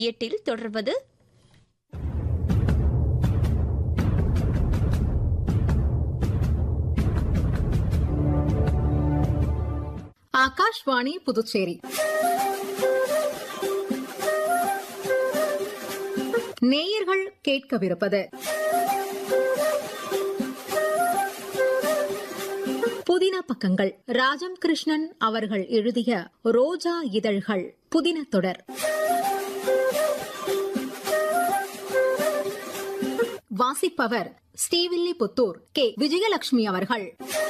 எட்டில் தொடர்வது ஆகாஷ்வாணி புதுச்சேரி நேயர்கள் கேட்கவிருப்பது புதின பக்கங்கள் ராஜம் கிருஷ்ணன் அவர்கள் எழுதிய ரோஜா இதழ்கள் புதின தொடர் வாசிப்பவர் ஸ்ரீவில்லிபுத்தூர் கே விஜயலட்சுமி அவர்கள்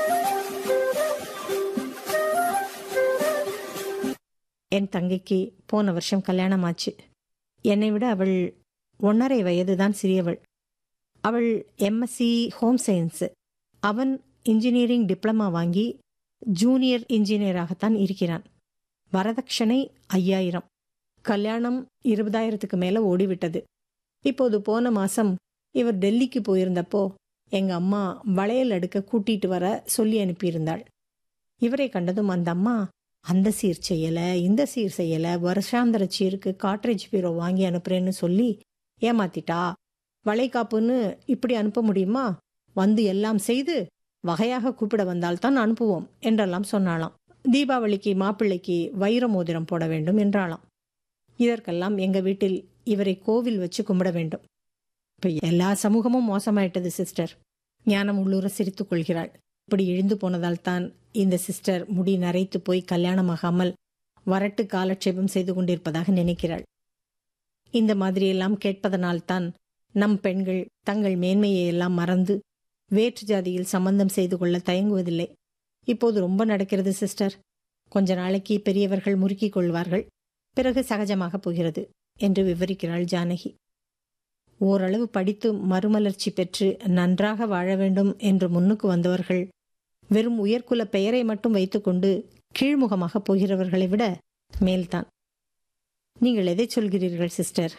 என் தங்கைக்கு போன வருஷம் கல்யாணம் ஆச்சு என்னை விட அவள் ஒன்றரை வயது தான் சிறியவள் அவள் எம்எஸ்சி ஹோம் சயின்ஸு அவன் இன்ஜினியரிங் டிப்ளமா வாங்கி ஜூனியர் இன்ஜினியராகத்தான் இருக்கிறான் வரதட்சணை ஐயாயிரம் கல்யாணம் இருபதாயிரத்துக்கு மேலே ஓடிவிட்டது இப்போது போன மாசம் இவர் டெல்லிக்கு போயிருந்தப்போ எங்க அம்மா வளையல் அடுக்க கூட்டிட்டு வர சொல்லி அனுப்பியிருந்தாள் இவரை கண்டதும் அந்த அம்மா அந்த சீர் செய்யல இந்த சீர் செய்யல வருஷாந்திர சீருக்கு காட்ரேஜ் பீரோ வாங்கி அனுப்புறேன்னு சொல்லி ஏமாத்திட்டா வளைகாப்புன்னு இப்படி அனுப்ப முடியுமா வந்து எல்லாம் செய்து வகையாக கூப்பிட வந்தால்தான் அனுப்புவோம் என்றெல்லாம் சொன்னாளாம் தீபாவளிக்கு மாப்பிள்ளைக்கு வைர மோதிரம் போட வேண்டும் என்றாளாம் இதற்கெல்லாம் எங்க வீட்டில் இவரை கோவில் வச்சு கும்பிட வேண்டும் இப்ப எல்லா சமூகமும் மோசமாயிட்டது சிஸ்டர் ஞானம் உள்ளூர சிரித்துக் கொள்கிறாள் இப்படி இழிந்து போனதால் தான் இந்த சிஸ்டர் முடி நரைத்து போய் கல்யாணமாகாமல் வரட்டு காலட்சேபம் செய்து கொண்டிருப்பதாக நினைக்கிறாள் இந்த மாதிரியெல்லாம் கேட்பதனால்தான் நம் பெண்கள் தங்கள் மேன்மையை எல்லாம் மறந்து வேற்று ஜாதியில் சம்பந்தம் செய்து கொள்ள தயங்குவதில்லை இப்போது ரொம்ப நடக்கிறது சிஸ்டர் கொஞ்ச நாளைக்கு பெரியவர்கள் முறுக்கிக் கொள்வார்கள் பிறகு சகஜமாக போகிறது என்று விவரிக்கிறாள் ஜானகி ஓரளவு படித்து மறுமலர்ச்சி பெற்று நன்றாக வாழ வேண்டும் என்று முன்னுக்கு வந்தவர்கள் வெறும் உயர்குல பெயரை மட்டும் வைத்துக்கொண்டு கீழ்முகமாக போகிறவர்களை விட மேல்தான் நீங்கள் எதை சொல்கிறீர்கள் சிஸ்டர்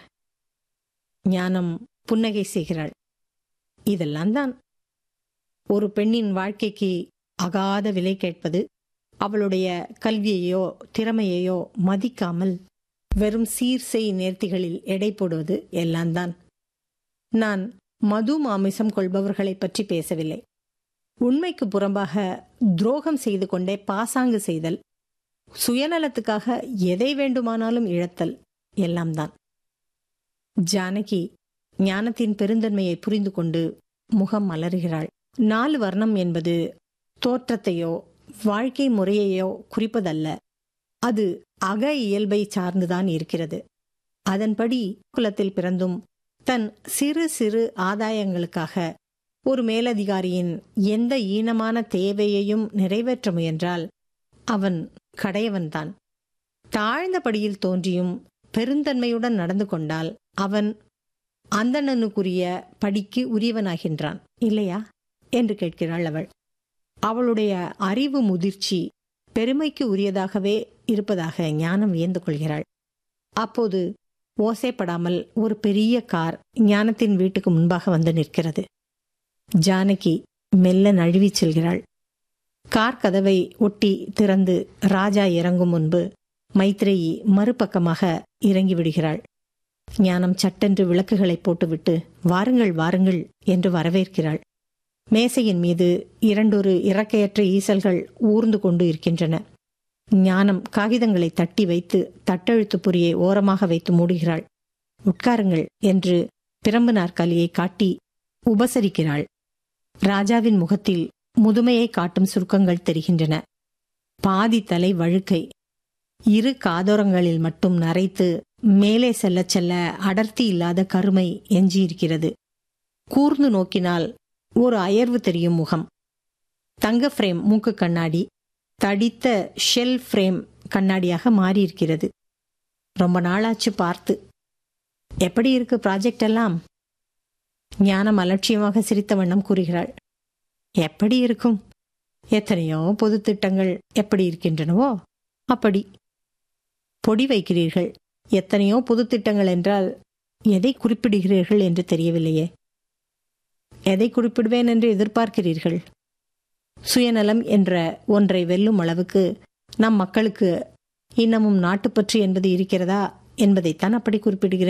ஞானம் புன்னகை செய்கிறாள் இதெல்லாம் தான் ஒரு பெண்ணின் வாழ்க்கைக்கு அகாத விலை கேட்பது அவளுடைய கல்வியையோ திறமையையோ மதிக்காமல் வெறும் சீர்செய் நேர்த்திகளில் எடை போடுவது எல்லாம் தான் நான் மது மாமிசம் கொள்பவர்களை பற்றி பேசவில்லை உண்மைக்கு புறம்பாக துரோகம் செய்து கொண்டே பாசாங்கு செய்தல் சுயநலத்துக்காக எதை வேண்டுமானாலும் இழத்தல் எல்லாம் தான் ஜானகி ஞானத்தின் பெருந்தன்மையை புரிந்து கொண்டு முகம் மலருகிறாள் நாலு வர்ணம் என்பது தோற்றத்தையோ வாழ்க்கை முறையையோ குறிப்பதல்ல அது அக இயல்பை சார்ந்துதான் இருக்கிறது அதன்படி குலத்தில் பிறந்தும் தன் சிறு சிறு ஆதாயங்களுக்காக ஒரு மேலதிகாரியின் எந்த ஈனமான தேவையையும் நிறைவேற்ற முயன்றால் அவன் கடையவன்தான் தாழ்ந்தபடியில் தோன்றியும் பெருந்தன்மையுடன் நடந்து கொண்டால் அவன் அந்தணனுக்குரிய படிக்கு உரியவனாகின்றான் இல்லையா என்று கேட்கிறாள் அவள் அவளுடைய அறிவு முதிர்ச்சி பெருமைக்கு உரியதாகவே இருப்பதாக ஞானம் வியந்து கொள்கிறாள் அப்போது ஓசைப்படாமல் ஒரு பெரிய கார் ஞானத்தின் வீட்டுக்கு முன்பாக வந்து நிற்கிறது ஜானகி மெல்ல நழுவிச் செல்கிறாள் கார் கதவை ஒட்டி திறந்து ராஜா இறங்கும் முன்பு மைத்ரேயி மறுபக்கமாக இறங்கி விடுகிறாள் ஞானம் சட்டென்று விளக்குகளை போட்டுவிட்டு வாருங்கள் வாருங்கள் என்று வரவேற்கிறாள் மேசையின் மீது இரண்டொரு இறக்கையற்ற ஈசல்கள் ஊர்ந்து கொண்டு இருக்கின்றன ஞானம் காகிதங்களை தட்டி வைத்து தட்டெழுத்து பொறியை ஓரமாக வைத்து மூடுகிறாள் உட்காருங்கள் என்று பிரம்பு நாற்காலியை காட்டி உபசரிக்கிறாள் ராஜாவின் முகத்தில் முதுமையை காட்டும் சுருக்கங்கள் தெரிகின்றன பாதி தலை வழுக்கை இரு காதோரங்களில் மட்டும் நரைத்து மேலே செல்ல செல்ல அடர்த்தி இல்லாத கருமை எஞ்சியிருக்கிறது கூர்ந்து நோக்கினால் ஒரு அயர்வு தெரியும் முகம் தங்க ஃப்ரேம் மூக்கு கண்ணாடி தடித்த ஷெல் ஃப்ரேம் கண்ணாடியாக மாறியிருக்கிறது ரொம்ப நாளாச்சு பார்த்து எப்படி இருக்கு ப்ராஜெக்ட் எல்லாம் ஞானம் அலட்சியமாக சிரித்த வண்ணம் கூறுகிறாள் எப்படி இருக்கும் எத்தனையோ பொது திட்டங்கள் எப்படி இருக்கின்றனவோ அப்படி பொடி வைக்கிறீர்கள் எத்தனையோ பொது திட்டங்கள் என்றால் எதை குறிப்பிடுகிறீர்கள் என்று தெரியவில்லையே எதை குறிப்பிடுவேன் என்று எதிர்பார்க்கிறீர்கள் சுயநலம் என்ற ஒன்றை வெல்லும் அளவுக்கு நம் மக்களுக்கு இன்னமும் நாட்டுப்பற்று என்பது இருக்கிறதா என்பதைத்தான் அப்படி குறிப்பிடுகிறேன்